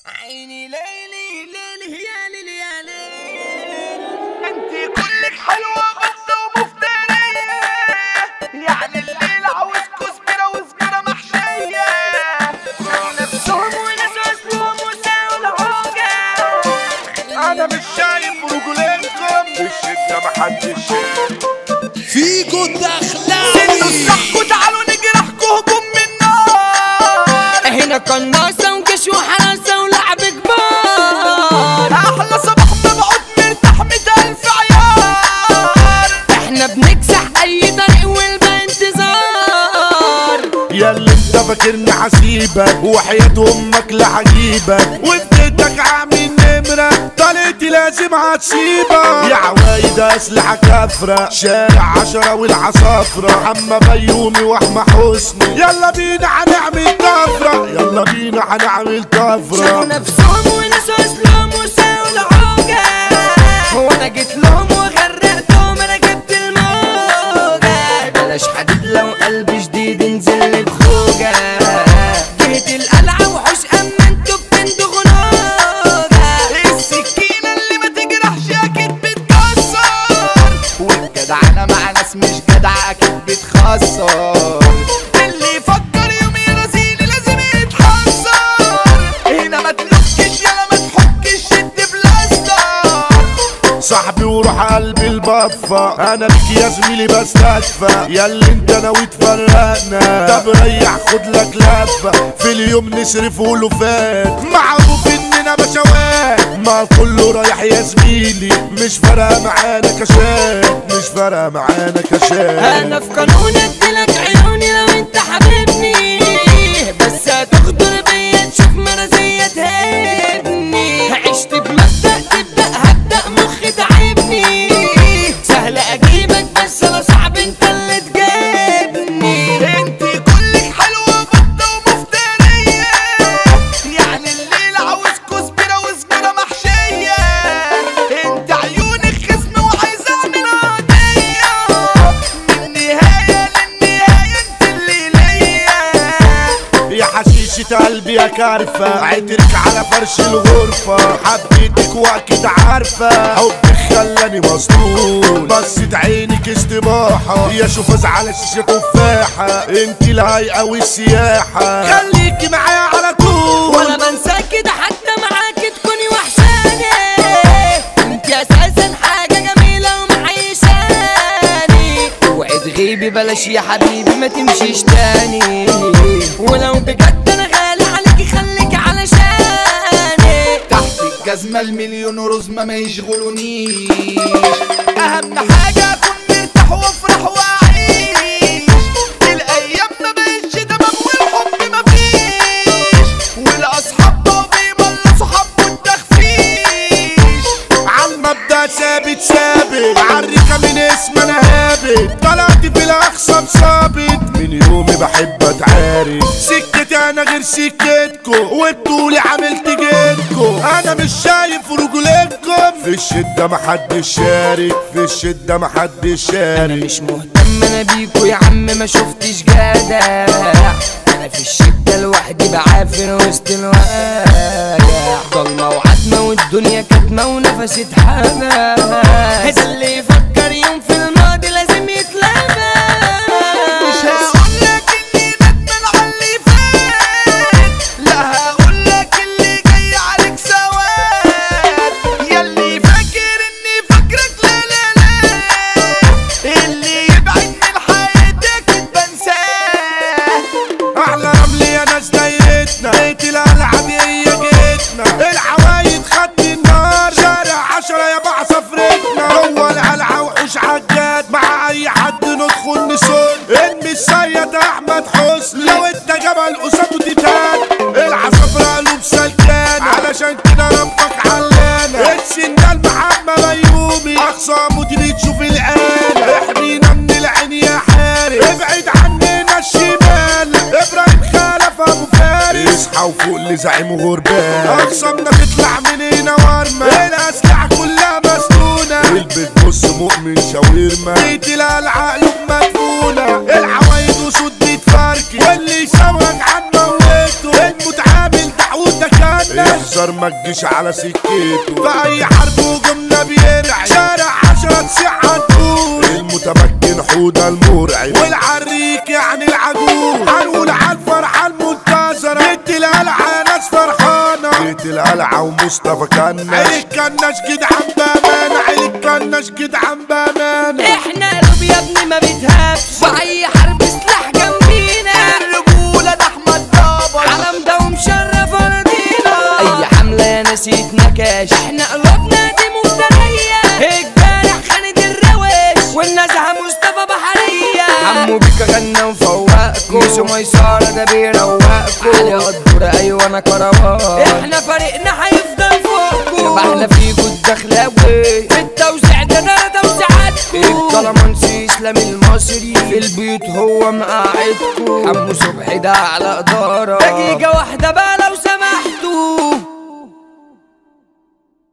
عيني ليلي ليلي يا ليلي يا ليل انت كلك حلوة غصة ومفترية يعني الليل عاوز كزبرة وسجارة محشية نفسهم وناس اسلوب وساوي العوجة انا مش شايف رجولينكم الشدة محدش شايف فيجو سنوا دخلاوي الصح وتعالوا نجرحكوا هجوم من نار هنا قناصة وجيش وحراسة ولعب كبار احلى صباح مبعوث مرتاح مية الف عيار احنا بنكسح اي طريق والبقى انتظار يا اللي انت فاكرني حسيبك وحياة امك لعجيبك وفديتك عامل نمرة طلعتي لازم هتسيبك يا عوايد اسلحة كافرة شارع عشرة والعصافرة حما بيومي واحمى حسني يلا بينا هنعمل طفرة يلا بينا هنعمل شافوا طفرة نفسهم وناس اسلوب وساوي العوجة هو انا جيت لهم وغرقتهم انا جبت الموجة بلاش حديد لو قلبي جديد انزل بخوجة جهة القلعة وحوش اما انتوا بتندغوا نوجة السكينة اللي ما تجرحش اكيد بتكسر والجدعنة مع ناس مش جدعة اكيد بتخسر اللي يفكر يوم يرازيني لازم يتحسر هنا ما تلوكش يلا ما تحكش شد بلاستر صاحبي وروح قلبي البفة انا بك يا زميلي بستدفى يا اللي انت ناوي تفرقنا طب ريح خد لك لفة في اليوم نصرف ولفات معروف اننا بشوات ما كله رايح يا زميلي مش فارقة معانا كشات مش فارقة معانا كشات انا في قانون اديلك عيوني لو انت حبيبني بس هتغدر بيا تشوف مرازية تهبني عشت بمبدأ تبدأ هبدأ مخي تعبني سهل اجيبك بس لو صعب انت اللي تجيبني انت كلك حلوة بطة ومفترية يعني الليل عاوز كزبرة وسجارة محشية انت عيونك خصم وعايزة اعمل قضية من النهاية للنهاية انت اللي ليا يا حشيشة قلبي يا كارفة عيترك على فرش الغرفة حبيتك واكيد عارفة حبك خلاني مسطول بصت عينك استباحة يا شوف ازعل شيشة تفاحة انت الهيئة والسياحة خليكي معايا على طول ولا بنسى كده حتى معاك تكوني وحشاني انت اساسا حاجة جميلة ومعيشاني اوعي تغيبي بلاش يا حبيبي ما تمشيش تاني ولو بجد انا غالي عليكي خليكي علشاني تحت الجزمة المليون رزمة ما يشغلونيش أهم حاجة أكون مرتاح وأفرح وأعيش الأيام ما بقتش تمام والحب مفيش والأصحاب بقوا بيملصوا حب والتخفيش عالمبدأ ثابت ثابت عالريكة من اسم انا هابت طلعت في الاخصم ثابت من يومي بحب اتعارك سكتي انا غير سكتكو وبتقولي عملت جيتكو انا مش شايف رجولتكم في الشدة محدش شارك في الشدة محدش انا شارك مش مهتم انا بيكو يا عم ما شفتش جدع انا في الشدة لوحدي بعافر وسط الواجع ضلمة وعتمة والدنيا كتمة ونفسي اتحبى هذا اللي يفكر يوم في الماضي لازم يتلبى مش هقولك إني ندمان على اللي فات لا هقولك اللي جاي عليك سواد ياللي فاكر إني فاكرك لا لا لا اللي يبعد من حياتك بنساه احلى رمل يا ناس دايرتنا بيت الالعاب هي جيتنا العوايد خد النار شارع عشرة يا بع سفرتنا جوه القلعة وحوش عجاد مع اي حد ندخل نسول المسيد احمد حسني لو انت جبل قصاده تيتان العصافرة قلوب سلكان علشان كده ربك علانا السندال محمد ايوبي اقصى مدير تشوف الآن احمينا من العين يا حارس ابعد عننا الشمال ابراهيم خلف ابو فارس اصحى وفوق لزعيم غربان اقسمنا تطلع من هنا ورمة الاسلحة كلها مسنونة البيت بص مؤمن شاورما بيت القلعة قلوب مدفونة العوايد وسود بيتفركي واللي يسوق عن موته المتعامل دعوتك انا يحذر ما تجيش على سكته في اي حرب هجومنا بيرعي شارع عشرة تسيح هتقول المتمكن حوده المرعب والعريك يعني العجوز هنقول على الفرحة المنتظرة بيت القلعة ناس فرحانة بيت القلعة ومصطفى كناش عيلك كناش جدعان بأمانة عيلك كناش جدعان بأمانة احنا قلوب يا ابني ما بتهابش في اي حرب سلاح جنبينا الرجولة ده احمد بابا علم ده ومشرف ارضينا اي حملة يا ناس يتنكش احنا قلوبنا دي مفترية الجارح خالد الروش والنزهة مصطفى بحرية عمو بيكا غنى وفوقكم ميسو ميسارة ده بيروقكم علي قدورة ايوه انا كروان احنا فريقنا هيفضل فوقكم احنا فيكوا الدخلاوي في التوزيع ده ده توزيعاتكم الكلامانسي اسلام المصري في البيوت هو مقاعدكم حمو صبحي ده على اداره دقيقة واحدة بقى